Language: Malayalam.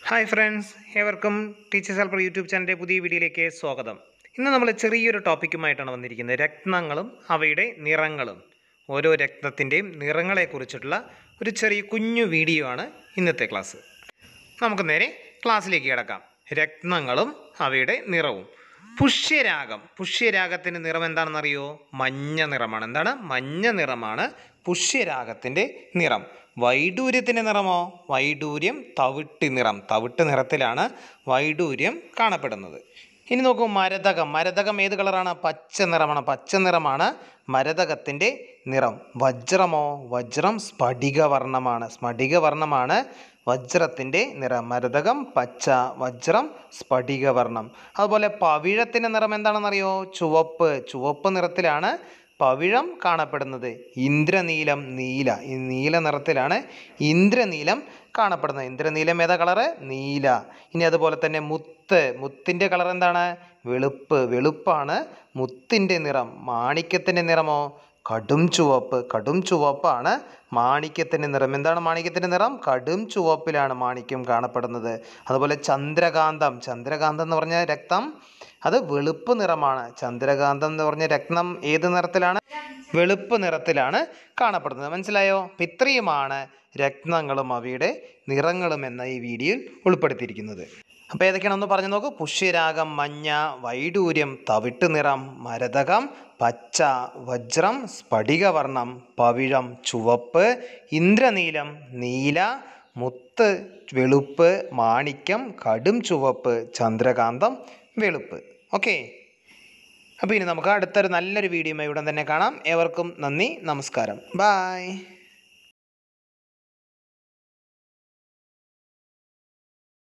ഹായ് ഫ്രണ്ട്സ് ഏവർക്കും ടീച്ചേഴ്സ് ഹെൽപ്പർ യൂട്യൂബ് ചാനലിൻ്റെ പുതിയ വീഡിയോയിലേക്ക് സ്വാഗതം ഇന്ന് നമ്മൾ ചെറിയൊരു ടോപ്പിക്കുമായിട്ടാണ് വന്നിരിക്കുന്നത് രത്നങ്ങളും അവയുടെ നിറങ്ങളും ഓരോ രത്നത്തിൻ്റെയും നിറങ്ങളെക്കുറിച്ചിട്ടുള്ള ഒരു ചെറിയ കുഞ്ഞു വീഡിയോ ആണ് ഇന്നത്തെ ക്ലാസ് നമുക്ക് നേരെ ക്ലാസ്സിലേക്ക് കിടക്കാം രത്നങ്ങളും അവയുടെ നിറവും പുഷ്യരാഗം പുഷ്യരാഗത്തിൻ്റെ നിറം എന്താണെന്നറിയോ മഞ്ഞ നിറമാണ് എന്താണ് മഞ്ഞ നിറമാണ് പുഷ്യരാഗത്തിൻ്റെ നിറം വൈഡൂര്യത്തിൻ്റെ നിറമോ വൈഡൂര്യം തവിട്ട് നിറം തവിട്ട് നിറത്തിലാണ് വൈഡൂര്യം കാണപ്പെടുന്നത് ഇനി നോക്കൂ മരതകം മരതകം ഏത് കളറാണ് പച്ച നിറമാണ് പച്ച നിറമാണ് മരതകത്തിൻ്റെ നിറം വജ്രമോ വജ്രം സ്ഫടികവർണ്ണമാണ് സ്ഫടികവർണ്ണമാണ് വജ്രത്തിൻ്റെ നിറം മരതകം പച്ച വജ്രം സ്ഫടികവർണ്ണം അതുപോലെ പവിഴത്തിൻ്റെ നിറം എന്താണെന്നറിയോ ചുവപ്പ് ചുവപ്പ് നിറത്തിലാണ് പവിഴം കാണപ്പെടുന്നത് ഇന്ദ്രനീലം നീല ഈ നീല നിറത്തിലാണ് ഇന്ദ്രനീലം കാണപ്പെടുന്നത് ഇന്ദ്രനീലം ഏതാ കളറ് നീല ഇനി അതുപോലെ തന്നെ മുത്ത് മുത്തിൻ്റെ കളർ എന്താണ് വെളുപ്പ് വെളുപ്പാണ് മുത്തിൻ്റെ നിറം മാണിക്യത്തിൻ്റെ നിറമോ കടും ചുവപ്പ് കടും ചുവപ്പാണ് മാണിക്യത്തിൻ്റെ നിറം എന്താണ് മാണിക്യത്തിൻ്റെ നിറം കടും ചുവപ്പിലാണ് മാണിക്യം കാണപ്പെടുന്നത് അതുപോലെ ചന്ദ്രകാന്തം ചന്ദ്രകാന്തം എന്ന് പറഞ്ഞ രക്തം അത് വെളുപ്പ് നിറമാണ് ചന്ദ്രകാന്തം എന്ന് പറഞ്ഞ രത്നം ഏത് നിറത്തിലാണ് വെളുപ്പ് നിറത്തിലാണ് കാണപ്പെടുന്നത് മനസ്സിലായോ അപ്പം ഇത്രയുമാണ് രത്നങ്ങളും അവയുടെ നിറങ്ങളും എന്ന ഈ വീഡിയോയിൽ ഉൾപ്പെടുത്തിയിരിക്കുന്നത് അപ്പോൾ ഏതൊക്കെയാണെന്ന് പറഞ്ഞു നോക്കൂ പുഷ്യരാഗം മഞ്ഞ വൈഡൂര്യം തവിട്ട് നിറം മരതകം പച്ച വജ്രം സ്ഫടികവർണം പവിഴം ചുവപ്പ് ഇന്ദ്രനീലം നീല മുത്ത് വെളുപ്പ് മാണിക്യം കടും ചുവപ്പ് ചന്ദ്രകാന്തം വെളുപ്പ് ഓക്കെ അപ്പോൾ ഇനി നമുക്ക് അടുത്തൊരു നല്ലൊരു വീഡിയോയുമായി ഉടൻ തന്നെ കാണാം ഏവർക്കും നന്ദി നമസ്കാരം ബായ്